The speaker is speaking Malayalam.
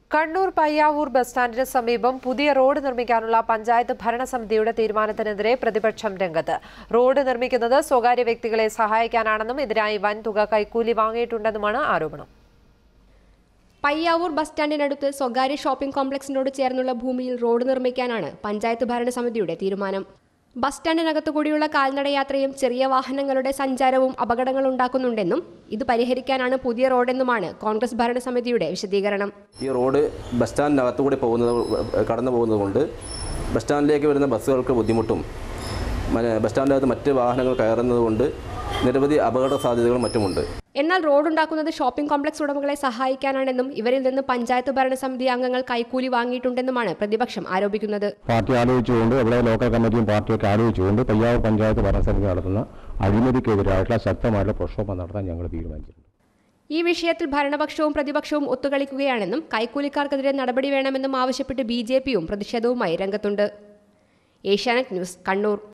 കണ്ണൂർ പയ്യാവൂർ ബസ് സ്റ്റാൻഡിന് സമീപം പുതിയ റോഡ് നിർമ്മിക്കാനുള്ള പഞ്ചായത്ത് ഭരണസമിതിയുടെ തീരുമാനത്തിനെതിരെ പ്രതിപക്ഷം രംഗത്ത് റോഡ് നിർമ്മിക്കുന്നത് സ്വകാര്യ വ്യക്തികളെ സഹായിക്കാനാണെന്നും ഇതിനായി വൻ തുക കൈക്കൂലി വാങ്ങിയിട്ടുണ്ടെന്നുമാണ് ആരോപണം പയ്യാവൂർ ബസ് സ്റ്റാൻഡിനടുത്ത് സ്വകാര്യ ഷോപ്പിംഗ് കോംപ്ലക്സിനോട് ചേർന്നുള്ള ഭൂമിയിൽ റോഡ് നിർമ്മിക്കാനാണ് പഞ്ചായത്ത് ഭരണസമിതിയുടെ തീരുമാനം ബസ് സ്റ്റാൻഡിനകത്തു കൂടിയുള്ള കാൽനടയാത്രയും ചെറിയ വാഹനങ്ങളുടെ സഞ്ചാരവും അപകടങ്ങൾ ഉണ്ടാക്കുന്നുണ്ടെന്നും ഇത് പരിഹരിക്കാനാണ് പുതിയ റോഡെന്നുമാണ് കോൺഗ്രസ് ഭരണസമിതിയുടെ വിശദീകരണം ഈ റോഡ് ബസ് സ്റ്റാൻഡിനകത്തു കൂടി പോകുന്നത് കടന്നു പോകുന്നത് കൊണ്ട് ബസ് സ്റ്റാൻഡിലേക്ക് വരുന്ന ബസ്സുകൾക്ക് ബുദ്ധിമുട്ടും മന- ബസ് സ്റ്റാൻഡിനകത്ത് മറ്റ് വാഹനങ്ങൾ കയറുന്നത് കൊണ്ട് നിരവധി അപകട സാധ്യതകളും മറ്റുമുണ്ട് എന്നാൽ റോഡുണ്ടാക്കുന്നത് ഷോപ്പിംഗ് കോംപ്ലക്സ് ഉടമകളെ സഹായിക്കാനാണെന്നും ഇവരിൽ നിന്ന് പഞ്ചായത്ത് ഭരണസമിതി അംഗങ്ങൾ കൈക്കൂലി വാങ്ങിയിട്ടുണ്ടെന്നുമാണ് പ്രതിപക്ഷം ആരോപിക്കുന്നത് പാർട്ടി ആലോചിച്ചുകൊണ്ട് ഇവിടെ ലോക്കൽ കമ്മിറ്റിയും പാർട്ടിയൊക്കെ ആലോചിച്ചുകൊണ്ട് പയ്യാവ് പഞ്ചായത്ത് ഭരണസമിതി നടത്തുന്ന അഴിമതിക്കെതിരായിട്ടുള്ള ശക്തമായിട്ടുള്ള പ്രക്ഷോഭം നടത്താൻ ഞങ്ങൾ തീരുമാനിച്ചിട്ടുണ്ട് ഈ വിഷയത്തിൽ ഭരണപക്ഷവും പ്രതിപക്ഷവും ഒത്തുകളിക്കുകയാണെന്നും കൈക്കൂലിക്കാർക്കെതിരെ നടപടി വേണമെന്നും ആവശ്യപ്പെട്ട് ബി ജെ പിയും പ്രതിഷേധവുമായി രംഗത്തുണ്ട് ഏഷ്യാനെറ്റ് ന്യൂസ് കണ്ണൂർ